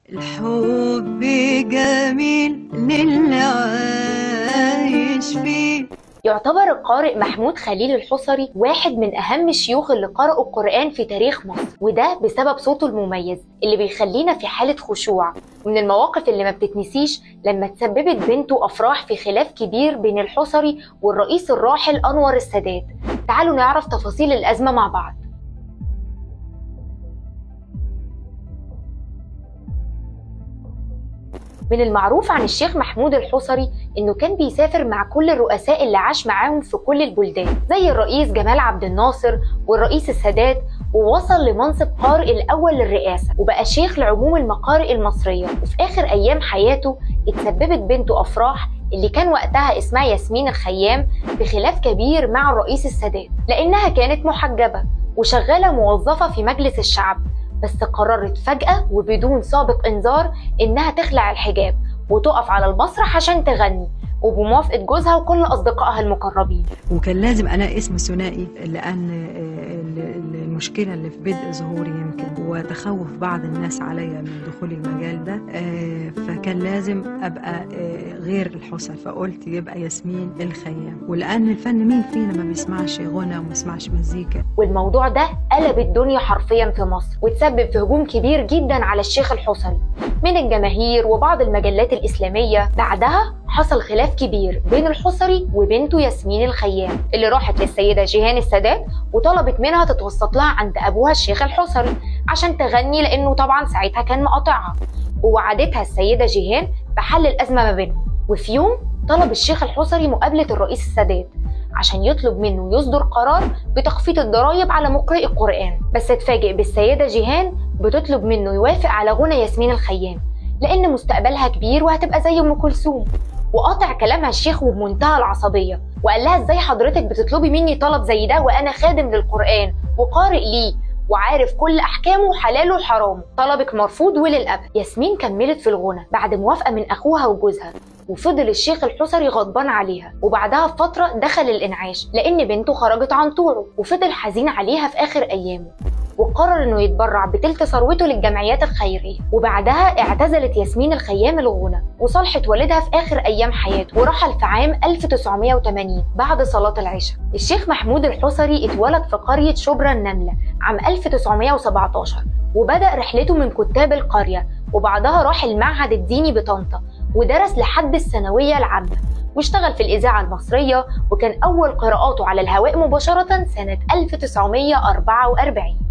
الحب جميل للي عايش فيه يعتبر القارئ محمود خليل الحصري واحد من أهم الشيوخ اللي قرأوا القرآن في تاريخ مصر وده بسبب صوته المميز اللي بيخلينا في حالة خشوع ومن المواقف اللي ما بتتنسيش لما تسببت بنته أفراح في خلاف كبير بين الحصري والرئيس الراحل أنور السادات تعالوا نعرف تفاصيل الأزمة مع بعض من المعروف عن الشيخ محمود الحصري انه كان بيسافر مع كل الرؤساء اللي عاش معاهم في كل البلدان زي الرئيس جمال عبد الناصر والرئيس السادات ووصل لمنصب قارئ الاول للرئاسه وبقى شيخ لعموم المقارئ المصريه وفي اخر ايام حياته اتسببت بنته افراح اللي كان وقتها اسمها ياسمين الخيام بخلاف كبير مع الرئيس السادات لانها كانت محجبه وشغاله موظفه في مجلس الشعب بس قررت فجأة وبدون سابق إنذار إنها تخلع الحجاب وتقف على المسرح عشان تغني وبموافقة جوزها وكل أصدقائها المقربين وكان لازم أنا اسم ثنائي لأن المشكلة اللي في بدء ظهوري يمكن وتخوف بعض الناس عليا من دخول المجال ده فكان لازم أبقى غير الحسن فقلت يبقى ياسمين الخيام ولأن الفن مين فينا ما بيسمعش غنى وما بيسمعش مزيكا والموضوع ده قلب الدنيا حرفيا في مصر وتسبب في هجوم كبير جدا على الشيخ الحصري من الجماهير وبعض المجلات الإسلامية بعدها حصل خلاف كبير بين الحصري وبنته ياسمين الخيام اللي راحت للسيدة جيهان السادات وطلبت منها تتوسط لها عند أبوها الشيخ الحصري عشان تغني لأنه طبعا ساعتها كان مقاطعها ووعدتها السيدة جيهان بحل الأزمة ما بينهم وفي يوم طلب الشيخ الحصري مقابلة الرئيس السادات عشان يطلب منه يصدر قرار بتخفيض الضرائب على مقرئ القرآن بس اتفاجئ بالسيدة جيهان بتطلب منه يوافق على غنى ياسمين الخيام لأن مستقبلها كبير وهتبقى زي أم كلثوم وقاطع كلامها الشيخ وبمنتهى العصبية وقال لها ازاي حضرتك بتطلبي مني طلب زي ده وأنا خادم للقرآن وقارئ ليه وعارف كل احكامه حلاله وحرامه طلبك مرفوض وللابد ياسمين كملت في الغنى بعد موافقه من اخوها وجوزها وفضل الشيخ الحصري غضبان عليها وبعدها بفتره دخل الانعاش لان بنته خرجت عن طوعه وفضل حزين عليها في اخر ايامه وقرر انه يتبرع بتلت ثروته للجمعيات الخيريه وبعدها اعتزلت ياسمين الخيام الغنى وصالحت والدها في اخر ايام حياته ورحل في عام 1980 بعد صلاه العشاء الشيخ محمود الحصري اتولد في قريه شبرا النمله عام 1917 وبدا رحلته من كتاب القريه وبعدها راح المعهد الديني بطنطا ودرس لحد الثانويه العامه واشتغل في الإذاعة المصرية وكان أول قراءاته على الهواء مباشرة سنة 1944